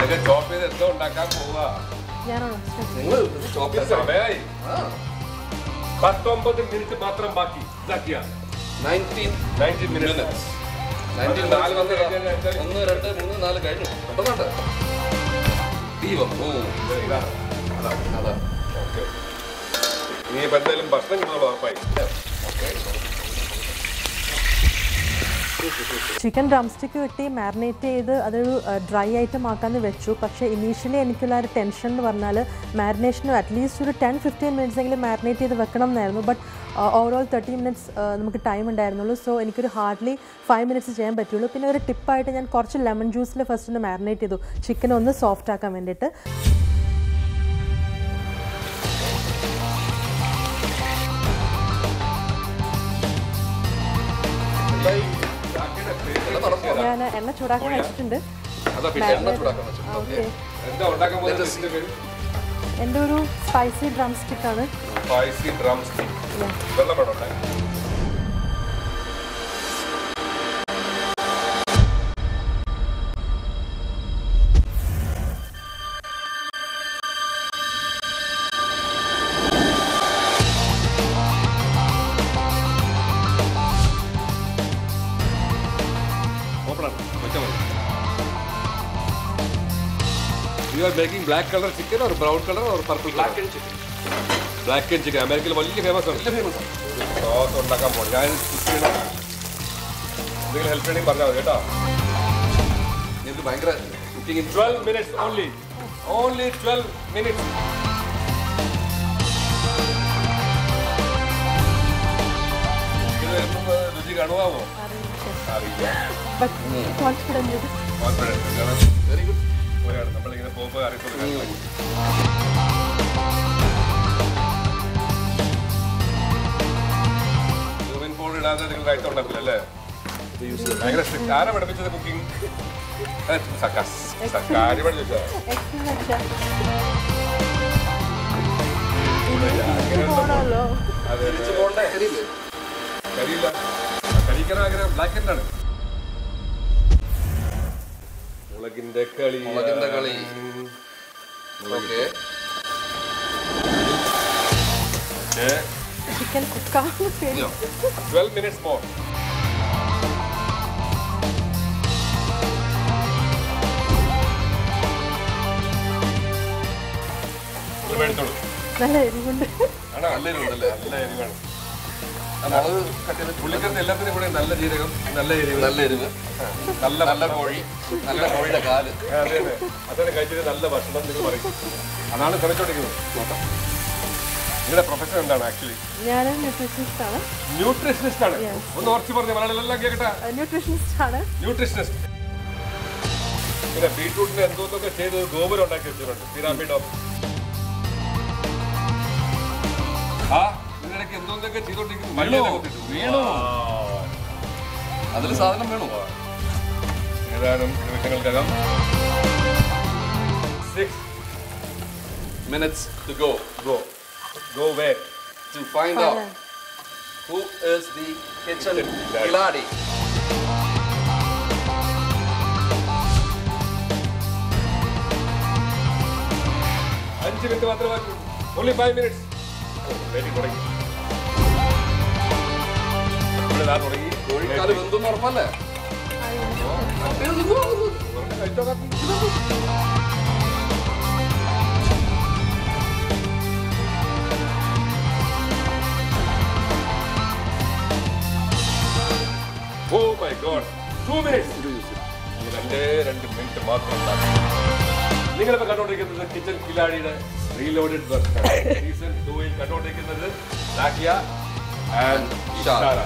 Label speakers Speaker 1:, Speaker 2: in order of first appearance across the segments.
Speaker 1: ഇതൊക്കെ ചോപ്പ് ചെയ്ത് എന്തോ ഉണ്ടാക്കാൻ പോവാ
Speaker 2: ഞാനാണോ
Speaker 3: നിങ്ങൾ സ്റ്റോപ്പ് ചെയ്ത്
Speaker 1: സമയമായി പത്തൊമ്പത് മിനിറ്റ് മാത്രം ബാക്കി ഇതാക്കിയ
Speaker 3: nineteen
Speaker 1: ninety minute
Speaker 3: minutes nineteen നാല് വന്ന് ഒന്ന് രണ്ട് മൂന്ന് നാല് കഴിഞ്ഞു പെട്ടെന്നുണ്ട് ദീപം ഓ അതാ അതാ
Speaker 1: ഓക്കെ ഇനി ഇപ്പൊ എന്തായാലും ഭക്ഷണം കിട്ടുന്നുള്ള ഉറപ്പായി
Speaker 2: ചിക്കൻ ഡ്രം സ്റ്റിക്ക് വെട്ടി മാരിനേറ്റ് ചെയ്ത് അതൊരു ഡ്രൈ ഐറ്റം ആക്കാന്ന് വെച്ചു പക്ഷേ ഇനീഷ്യലി എനിക്കുള്ള ഒരു ടെൻഷൻ എന്ന് പറഞ്ഞാൽ മാരിനേഷന് അറ്റ്ലീസ്റ്റ് ഒരു ടെൻ ഫിഫ്റ്റീൻ മിനിറ്റ്സ് എങ്കിലും മാരിനേറ്റ് ചെയ്ത് വെക്കണം എന്നായിരുന്നു ബട്ട് ഓവറോൾ തേർട്ടി മിനിറ്റ്സ് നമുക്ക് ടൈം ഉണ്ടായിരുന്നുള്ളൂ സോ എനിക്കൊരു ഹാർഡ്ലി ഫൈവ് മിനിറ്റ്സ് ചെയ്യാൻ പറ്റുള്ളൂ പിന്നെ ഒരു ടിപ്പായിട്ട് ഞാൻ കുറച്ച് ലെമൺ ജ്യൂസിൽ ഫസ്റ്റ് ഒന്ന് മാരിനേറ്റ് ചെയ്തു ചിക്കൻ ഒന്ന് സോഫ്റ്റ് ആക്കാൻ വേണ്ടിയിട്ട്
Speaker 3: എന്തായി എല്ലാം നടന്നോ
Speaker 2: ഞാൻ എണ്ണ ചൂടാക്കാൻ വെച്ചിട്ടുണ്ട്
Speaker 3: അതാ പിന്നെ എണ്ണ ചൂടാക്കാൻ വെച്ചു
Speaker 2: ഓക്കെ
Speaker 1: എന്താ ഉണ്ടാക്കാൻ പോകുന്നത് ഇതിന്റെ പേര്
Speaker 2: എൻ്റെ ഒരു സ്പൈസി ഡ്രം സ്റ്റിക്കാണ്
Speaker 1: സ്പൈസി ഡ്രം സ്റ്റിക്ക് വെള്ളം വേണം ഉണ്ടാക്കാൻ ഓപ്പണാണ് വെച്ചാൽ മതി you are making black colour chicken or brown colour or purple colour black and chicken അമേരിക്കയിൽ വലിയ ഫേമസ് ആണ്
Speaker 3: വലിയ ഫേമസ് ആണ്
Speaker 1: സോസ് ഉണ്ടാക്കാൻ പോകും ഞാൻ കുക്ക് ചെയ്യണം എന്തെങ്കിലും ഹെൽപ്പ് ചെയ്യണമെങ്കിൽ പറഞ്ഞാൽ മതി കേട്ടോ
Speaker 3: എനിക്ക് ഭയങ്കര cooking
Speaker 1: twelve minutes only only twelve minutes ഇത് എന്നും രുചി കാണുവാമോ അറിയില്ല
Speaker 2: ബട്ട് കോൺഫിഡൻറ്റ്
Speaker 1: കോൺഫിഡൻസ് കാരണം
Speaker 3: വെരി ഗുഡ്
Speaker 1: പോലെയാണ് നമ്മളിങ്ങനെ പോകുമ്പോൾ അറിയത്തുള്ളൂ സൂമിൻ ഫോൺ ഇടാതെ നിങ്ങൾ കഴിച്ച ഉണ്ടാക്കില്ല അല്ലേ ഭയങ്കര strict. ആരാ പഠിപ്പിച്ചത് കുക്കിംഗ് കാര്യം പഠിച്ചാ
Speaker 2: പോകണമല്ലോ
Speaker 1: അതെ
Speaker 3: തിരിച്ചു പോകണ്ടേ ശരിയില്ലേ
Speaker 1: കരിയില്ല കരിക്കാൻ ആഗ്രഹം ബ്ലാക്ക് ആൻഡ് മുളകിന്റെ കളി
Speaker 3: മുളകിന്റെ കളി. ഓക്കെ
Speaker 2: ചിക്കൻ കുക്കാവുന്ന പേര്
Speaker 1: ട്വൽവ് മിനിറ്റ്സ് മോർ എടുത്തോളൂ
Speaker 2: നല്ല എരിവുണ്ട്
Speaker 1: ആണോ നല്ല എരിവുണ്ടല്ലേ നല്ല എരിവാണ്
Speaker 3: ആ മുളക് കട്ടിയത്
Speaker 1: പുള്ളിക്കറിന് എല്ലാത്തിനും കൂടെ നല്ല ജീരകം നല്ല എരിവ്
Speaker 3: നല്ല എരിവ്
Speaker 1: നല്ല
Speaker 3: നല്ല കോഴി നല്ല കോഴിയുടെ കാല്
Speaker 1: അതെ അതെ അതാണ് കഴിച്ചിട്ട് നല്ല ഭക്ഷണം നിങ്ങൾ പറയും അതാണ് ശ്രമിച്ചോണ്ടിരിക്കുന്നത് നിങ്ങളുടെ പ്രൊഫഷൻ എന്താണ് ആക്ച്വലി
Speaker 2: ഞാൻ ന്യൂട്രീഷനിസ്റ്റ് ആണ്
Speaker 1: ന്യൂട്രീഷനിസ്റ്റ് ആണ് ഒന്ന് ഉറച്ചു പറഞ്ഞു മലയാളികളെല്ലാം കേൾക്കട്ടെ
Speaker 2: ന്യൂട്രീഷനിസ്റ്റ് ആണ്
Speaker 1: ന്യൂട്രീഷനിസ്റ്റ് പിന്നെ ബീട്രൂട്ടിന് എന്തോന്നൊക്കെ ചെയ്ത് ഗോപുരം ഉണ്ടാക്കി വെച്ചിട്ടുണ്ട് പിരാമിഡ് ഓഫ് ആ ഇതിനിടയ്ക്ക് എന്തോന്നൊക്കെ ചെയ്തോണ്ടിരിക്കുന്നു മല്ലിയൊക്കെ കുത്തിയിട്ട്.
Speaker 3: വീണു.
Speaker 1: ആ.
Speaker 3: അതിൽ സാധനം വേണു
Speaker 1: ഏതാനും നിമിഷങ്ങൾക്കകം six
Speaker 3: minutes to go
Speaker 1: go go way
Speaker 3: to find out who is the kitchen Kiladi.
Speaker 1: അഞ്ച് മിനിറ്റ് മാത്രമേ ബാക്കിയുള്ളൂ ഓൺലി ഫൈവ് മിനിറ്റ്സ് വെരി തുടങ്ങി ഇവിടെ ദാ തുടങ്ങി
Speaker 3: കോഴിക്കാല് വെന്തെന്ന് ഉറപ്പല്ലേ
Speaker 1: വെറുതെ കഴിച്ചോ കാപ്പി. Oh my God. Two minutes. രണ്ടേ രണ്ട് മിനിറ്റ് മാത്രം നിങ്ങളിപ്പോ കണ്ടോണ്ടിരിക്കുന്നത് കിച്ചൺ കിലാടിയുടെ റീലോഡഡ് വെർഷൻ സീസൺ ടൂയിൽ കണ്ടോണ്ടിരിക്കുന്നത് Nakiya and
Speaker 3: Ishara.
Speaker 1: Ishara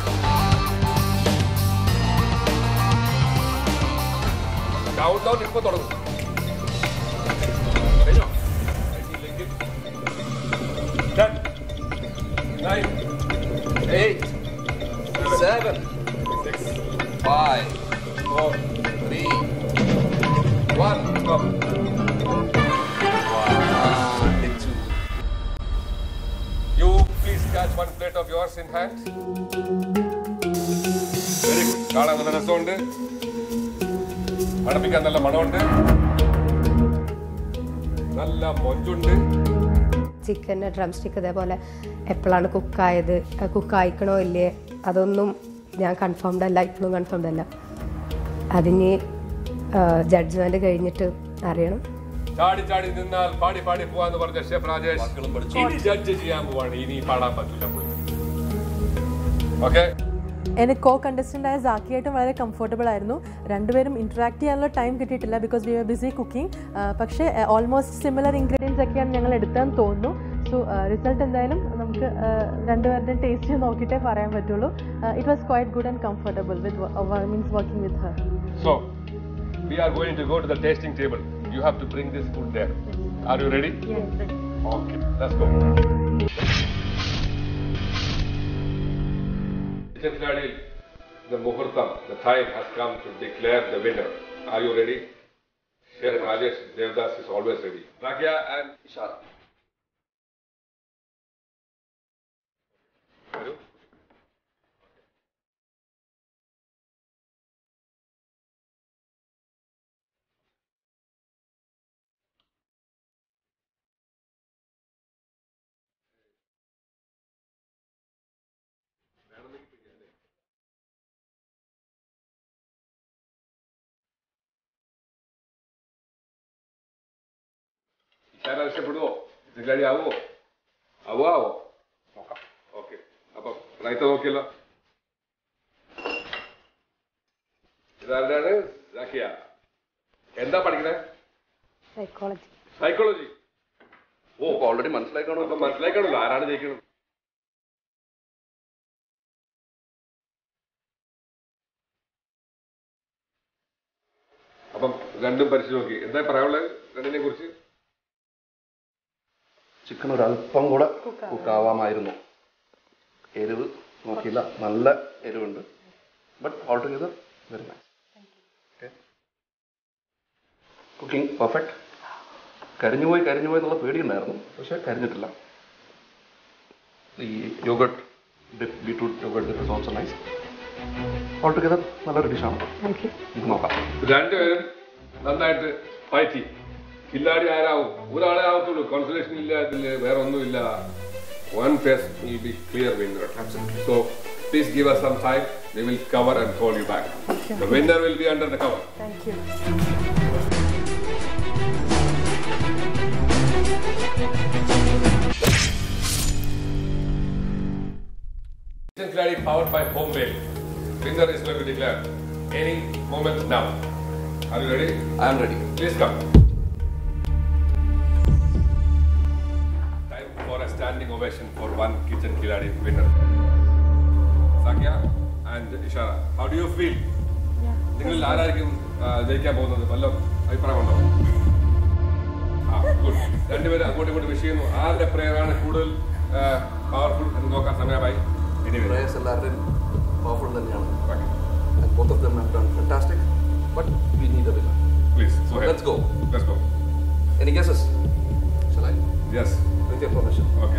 Speaker 1: count down ഇപ്പൊ തുടങ്ങും കഴിഞ്ഞോ? കഴിഞ്ഞില്ലെങ്കിൽ ten, nine,
Speaker 3: Eight, seven,
Speaker 1: six,
Speaker 3: five,
Speaker 1: four,
Speaker 3: three,
Speaker 1: one, stop.
Speaker 3: one, two.
Speaker 1: You please catch one plate of yours in hand. Very good കാണാൻ നല്ല രസമുണ്ട് മണപ്പിക്കാൻ നല്ല മണമുണ്ട് നല്ല മൊഞ്ചുണ്ട്
Speaker 4: ചിക്കൻ്റെ ഡ്രം സ്റ്റിക്ക് ഇതേപോലെ എപ്പോഴാണ് കുക്കായത് കുക്കായിക്കണോ ഇല്ലേ അതൊന്നും ഞാൻ കൺഫേംഡ് അല്ല ഇപ്പോഴും കൺഫേംഡ് അല്ല അതിന് ജഡ്ജ്മെൻറ്റ് കഴിഞ്ഞിട്ട് അറിയണം
Speaker 1: ചാടി ചാടി നിന്നാൽ പാടി പാടി പോവാന്ന് പറഞ്ഞ ഷെഫ് രാജേഷ്
Speaker 3: വാക്കുകളും പഠിച്ചു.
Speaker 1: ഇനി ജഡ്ജ് ചെയ്യാൻ പോവാണ് ഇനി പാടാൻ പറ്റില്ല ഓക്കെ
Speaker 2: എനിക്ക് കോ കണ്ടസ്റ്റൻ്റ് ആയ സാക്കിയായിട്ടും വളരെ കംഫർട്ടബിൾ ആയിരുന്നു രണ്ടുപേരും ഇൻട്രാക്ട് ചെയ്യാനുള്ള ടൈം കിട്ടിയിട്ടില്ല because we are busy cooking പക്ഷേ ഓൾമോസ്റ്റ് സിമിലർ ഇൻഗ്രീഡിയൻസ് ഒക്കെയാണ് ഞങ്ങൾ എടുത്തതെന്ന് തോന്നുന്നു സോ റിസൾട്ട് എന്തായാലും നമുക്ക് uh, രണ്ടുപേരുടെയും ടേസ്റ്റ് നോക്കിയിട്ടേ പറയാൻ പറ്റുള്ളൂ it was quite good and comfortable with means working with her
Speaker 1: So, we are going to go to the tasting table. You have to bring this food there. Are you ready? Yes. Okay, let's go. Kitchen Fladil, the Muhurtam, the time has come to declare the winner. Are you ready? Chef Rajesh Devdas is always ready. Rakya and
Speaker 3: Ishara
Speaker 1: Vadu. Ishara ഇഷ്ടപ്പെടുവോ ഇത് കഴിയാവോ ആവോ ആവോ നോക്കാം okay അപ്പൊ റൈത്ത നോക്കിയല്ലോ ഇതാരാണ് ജാക്കിയ എന്താ പഠിക്കുന്നത്
Speaker 4: സൈക്കോളജി
Speaker 1: സൈക്കോളജി
Speaker 3: ഓ ഓൾറെഡി മനസ്സിലാക്കണോ
Speaker 1: അപ്പൊ മനസ്സിലാക്കണല്ലോ ആരാണ് ജയിക്കുന്നത് അപ്പം രണ്ടും പരിശോധിച്ച് നോക്കി എന്താ പറയാനുള്ളത് രണ്ടിനെ കുറിച്ച്
Speaker 3: ചിക്കൻ ഒരല്പം കൂടെ കുക്കാവാമായിരുന്നു എരിവ് നോക്കിയില്ല നല്ല എരിവുണ്ട് but all together very nice cooking perfect കരിഞ്ഞുപോയി കരിഞ്ഞുപോയി എന്നുള്ള പേടിയുണ്ടായിരുന്നു പക്ഷേ കരിഞ്ഞിട്ടില്ല ഈ yoghurt beetroot yoghurt is also nice all together നല്ലൊരു ഡിഷാണ്
Speaker 4: താങ്ക് യു
Speaker 3: നമുക്ക് നോക്കാം
Speaker 1: രണ്ടുപേരും നന്നായിട്ട് ഫൈറ്റ് കില്ലാടി ആരാവും ഒരാളെ ആവത്തുള്ളൂ കോൺസെൻട്രേഷൻ ഇല്ല ഇതില് വേറെ ഒന്നുമില്ല one face will be clear winner so please give us some time we will cover and call you back the winner will be under the cover
Speaker 2: thank you
Speaker 1: Kitchen Clarity powered by Homeway. Winner is going to declare any moment now. Are you ready?
Speaker 3: I am ready
Speaker 1: Please come. Time for a standing ovation for one Kitchen Kiladi winner. Sakya and Ishara, how do you feel? നിങ്ങളിൽ ആരായിരിക്കും ആ, ജയിക്കാൻ പോകുന്നത് വല്ല അഭിപ്രായമുണ്ടോ ആ good രണ്ടുപേരും അങ്ങോട്ടും ഇങ്ങോട്ടും വിഷ് ചെയ്യുന്നു ആരുടെ പ്രേയറാണ് കൂടുതൽ പവർഫുൾ എന്ന് നോക്കാൻ സമയമായി Anyway,
Speaker 3: പ്രേയേഴ്സ് എല്ലാവരുടെയും പവർഫുൾ തന്നെയാണ്
Speaker 1: okay.
Speaker 3: And both of them have done fantastic, but we need a winner.
Speaker 1: Please, go ahead.
Speaker 3: Let's go.
Speaker 1: Let's go.
Speaker 3: Any guesses? Shall I?
Speaker 1: Yes.
Speaker 3: With your permission.
Speaker 1: Okay.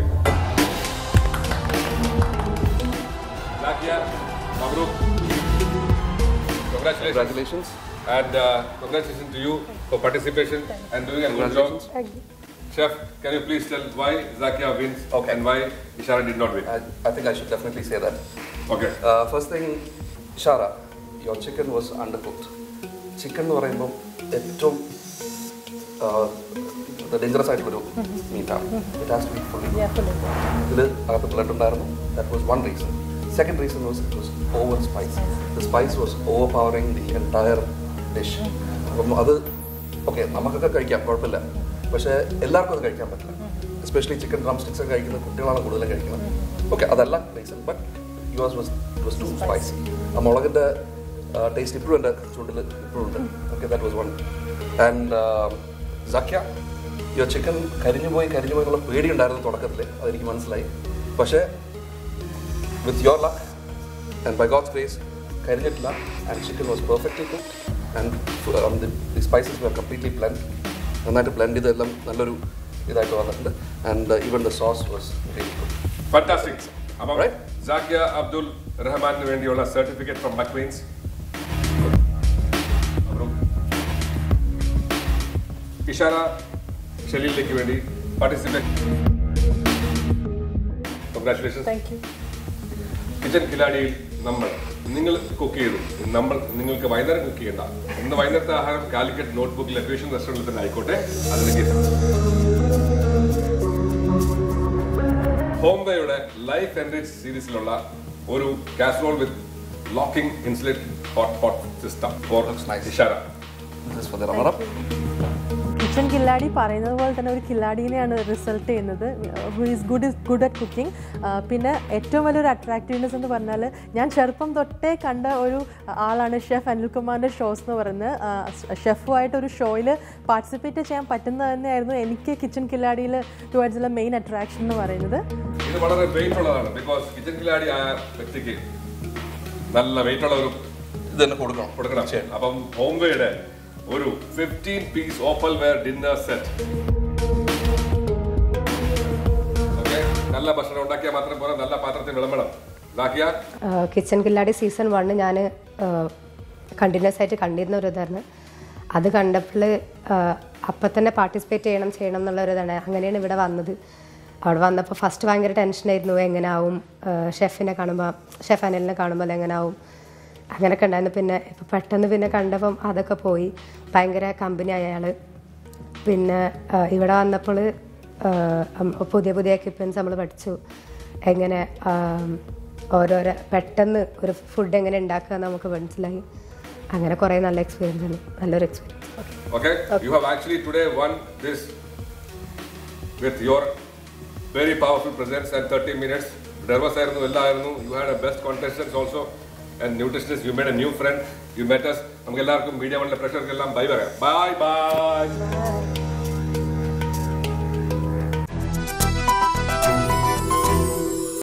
Speaker 1: Zakia, Mabruk. Congratulations.
Speaker 3: Congratulations.
Speaker 1: And uh, congratulations to you for participation and doing a good job. Chef, can you please tell why Zakia wins
Speaker 3: Okay.
Speaker 1: and why Ishara did not win?
Speaker 3: I, I think I should definitely say that.
Speaker 1: Okay.
Speaker 3: Uh, first thing, Shara, your chicken was undercooked. Chicken എന്ന് പറയുമ്പോൾ ഏറ്റവും dangerous ആയിട്ടുള്ളൊരു മീറ്റാണ് it has to be fully ഇതിൽ അകത്ത് blood ഉണ്ടായിരുന്നു that was one reason second reason was it was over spice the spice was overpowering the entire dish അപ്പം അത് ഓക്കെ നമുക്കൊക്കെ കഴിക്കാം കുഴപ്പമില്ല പക്ഷേ എല്ലാവർക്കും അത് കഴിക്കാൻ പറ്റില്ല എസ്പെഷ്യലി ചിക്കൻ ഡ്രം സ്റ്റിക്സ് ഒക്കെ കഴിക്കുന്ന കുട്ടികളാണ് കൂടുതലും കഴിക്കുന്നത് ഓക്കെ അതല്ല reason but yours was it was too spicy ആ മുളകിൻ്റെ ടേസ്റ്റ് ഇപ്പോഴും എൻ്റെ ചുണ്ടിൽ ഇപ്പോഴും ഉണ്ട് okay that was one and സഖ്യ യുവർ ചിക്കൻ കരിഞ്ഞു പോയി കരിഞ്ഞു പോയി എന്നുള്ള പേടിയുണ്ടായിരുന്നു തുടക്കത്തിൽ അതെനിക്ക് മനസ്സിലായി പക്ഷേ with your luck and by God's grace കരിഞ്ഞിട്ടില്ല and chicken was perfectly cooked and the spices were completely blend നന്നായിട്ട് ബ്ലെൻഡ് ചെയ്തെല്ലാം നല്ലൊരു ഇതായിട്ട് വന്നിട്ടുണ്ട് and even the sauce was really good
Speaker 1: Fantastic. അപ്പം
Speaker 3: Right.
Speaker 1: Zakia Abdul റഹ്മാനിന് വേണ്ടിയുള്ള സർട്ടിഫിക്കറ്റ് ഫ്രം മക്വീൻസ് ഇഷാര ഷെലിയിലേക്ക് വേണ്ടി participate congratulation
Speaker 2: thank you
Speaker 1: kitchen കിലാടിയിൽ നമ്മൾ നിങ്ങൾ കുക്ക് ചെയ്തു നമ്മൾ നിങ്ങൾക്ക് വൈകുന്നേരം കുക്ക് ചെയ്യണ്ട ഇന്ന് വൈകുന്നേരത്തെ ആഹാരം കാലിക്കറ്റ് നോട്ട്ബുക്കിൽ അക്വേഷൻ റെസ്റ്റോറൻറ്റിൽ തന്നെ ആയിക്കോട്ടെ അതിലേക്ക് ഹോംവേയുടെ ലൈഫ് എൻറിച്ച് സീരീസിലുള്ള ഒരു casserole with locking insulate hot pot system for Ishara
Speaker 3: This is for the runner-up.
Speaker 2: Kitchen കില്ലാടി പറയുന്നത് പോലെ തന്നെ ഒരു കില്ലാടീനെയാണ് റിസൾട്ട് ചെയ്യുന്നത് who is good is good at cooking പിന്നെ ഏറ്റവും വലിയൊരു അട്രാക്റ്റീവ്നെസ് എന്ന് പറഞ്ഞാൽ ഞാൻ ചെറുപ്പം തൊട്ടേ കണ്ട ഒരു ആളാണ് ഷെഫ് അനിൽകുമാറിൻ്റെ ഷോസ് എന്ന് പറയുന്നത് ഷെഫുമായിട്ട് ഒരു ഷോയിൽ പാർട്ടിസിപ്പേറ്റ് ചെയ്യാൻ പറ്റുന്നത് തന്നെയായിരുന്നു എനിക്ക് കിച്ചൺ കില്ലാടിയിൽ ടുവേർഡ്സുള്ള മെയിൻ അട്രാക്ഷൻ എന്ന് പറയുന്നത്
Speaker 1: ഇത് വളരെ വെയിറ്റ് ഉള്ളതാണ് ബിക്കോസ് കിച്ചൺ കിലാടി ആയ വ്യക്തിക്ക് നല്ല വെയിറ്റ് ഉള്ള ഒരു
Speaker 3: ഇത് തന്നെ കൊടുക്കണം
Speaker 1: കൊടുക്കണം അപ്പം ഹോംവേയുടെ ഒരു fifteen piece opal ware dinner set okay നല്ല ഭക്ഷണം ഉണ്ടാക്കിയാൽ മാത്രം പോരാ നല്ല പാത്രത്തിൽ വിളമ്പണം ഇതാക്കിയാൽ
Speaker 4: കിച്ചൺ കില്ലാടി സീസൺ വണ്ണ് ഞാൻ കണ്ടിന്യൂസ് ആയിട്ട് കണ്ടിരുന്ന ഒരു ഇതാണ് അത് കണ്ടപ്പോൾ അപ്പം തന്നെ പാർട്ടിസിപ്പേറ്റ് ചെയ്യണം ചെയ്യണം എന്നുള്ള ഒരു ഇതാണ് അങ്ങനെയാണ് ഇവിടെ വന്നത് അവിടെ വന്നപ്പോൾ ഫസ്റ്റ് ഭയങ്കര ടെൻഷനായിരുന്നു എങ്ങനെ ആവും ഷെഫിനെ കാണുമ്പോൾ ഷെഫ് അനിലിനെ കാണുമ്പോൾ എങ്ങനെയാവും അങ്ങനെയൊക്കെ ഉണ്ടായിരുന്നു പിന്നെ ഇപ്പം പെട്ടെന്ന് പിന്നെ കണ്ടപ്പം അതൊക്കെ പോയി ഭയങ്കര കമ്പനി അയാൾ പിന്നെ ആ, ഇവിടെ വന്നപ്പോൾ പുതിയ പുതിയ എക്യുപ്മെൻറ്റ്സ് നമ്മൾ പഠിച്ചു എങ്ങനെ ആം, ഓരോരോ പെട്ടെന്ന് ഒരു ഫുഡ് എങ്ങനെ ഉണ്ടാക്കുക നമുക്ക് മനസ്സിലായി അങ്ങനെ കുറേ നല്ല എക്സ്പീരിയൻസ് ആണ് നല്ലൊരു experience
Speaker 1: Okay? You have actually today won this with your very powerful presence and 30 minutes. Nervous ആയിരുന്നു എല്ലായിരുന്നു you had a best contestants also and nutritionist you made a new friend you met us നമുക്ക് എല്ലാവർക്കും media വണ്ണിലെ പ്രഷർക്കെല്ലാം bye പറയാം bye by